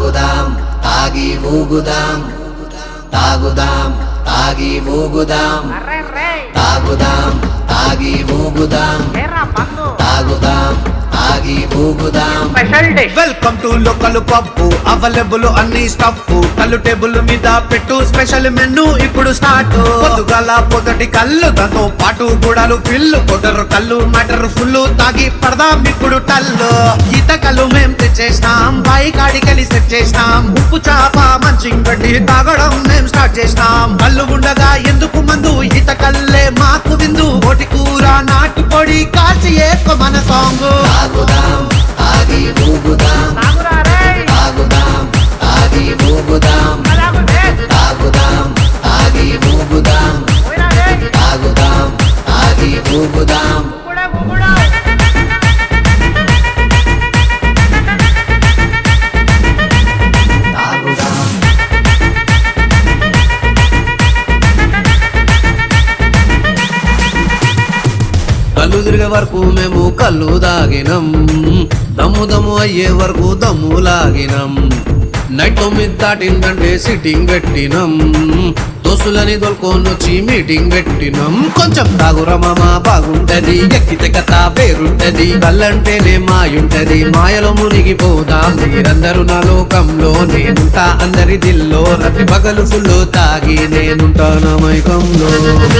తాగుదాం తాగి ఊగుదాం తాగుదాం తాగి ఊగుదాం అర్రే రే తాగుదాం తాగి ఊగుదాం ఏరా పండు తాగుదాం తాగి ఊగుదాం special dish welcome to local పప్పు అవైలబుల్ అన్ని స్టఫ్ కళ్ళు టేబుల్ మీద పెట్టు స్పెషల్ మెనూ ఇప్పుడు స్టార్ట్ పొద్దుగాల పొదటి కళ్ళు దాంతో పాటు గుడాలు ఫిల్లు కొదరు కళ్ళు మటర్ ఫుల్ తాగి పడదాం ఇప్పుడు టల్లు ఈత కళ్ళు మేం తెచ్చేసినాం బాయి కాడికెళ్ళి సెట్ చేసినాం ఉప్పు చాప మంచి గడ్డి తాగడం మేం స్టార్ట్ చేసినాం కళ్ళు ఉండగా ఎందుకు మందు ఈత కల్లే మాకు విందు ఓటి కూర నాటు పొడి కాల్చి ఏకో మన సాంగ్ తాగుదాం తాగి ఊగుదాం తాగురా రే తాగుదాం తాగి ఊగుదాం అలాగు రే తాగుదాం తాగి ఊగుదాం పోయిరా రే తాగుదాం తాగి ఊగుదాం కూడా కూడా తాగుదాం కళ్ళు తిరిగే వరకు మేము కళ్ళు దాగినం దమ్ము దమ్ము అయ్యే వరకు దమ్ము లాగినం నైట్ తొమ్మిది దాటిందంటే సిట్టింగ్ పెట్టినం దోస్తులని దొల్కొనొచ్చి మీటింగ్ పెట్టినం కొంచెం తాగురా మామ బాగుంటది ఎక్కితే కథ పేరుంటది కళ్ళంటేనే మాయుంటది మాయలో మునిగిపోదాం మీరందరూ నా లోకంలో నేనుంటా అందరి దిల్లో రతి పగలు ఫుల్ తాగి నేనుంటా నా మైకంలో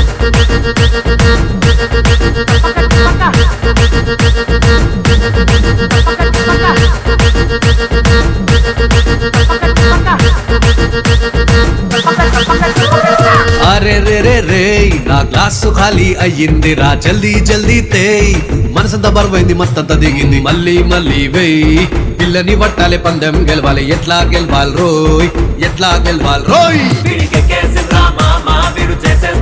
అరే రే రే రే నా గ్లాసు ఖాళీ అయ్యింది రా జల్దీ జల్దీ తేయ్ మనసంతా బరువైంది మత్తంతా దిగింది మళ్ళీ మళ్ళీ వేయ్ పిల్లని పట్టాలి పందెం గెలవాలి ఎట్లా గెలవాలి రోయ్ ఎట్లా గెలవాలి రోయ్ వీడికి కేసింద్రా మామ వీడు చేసే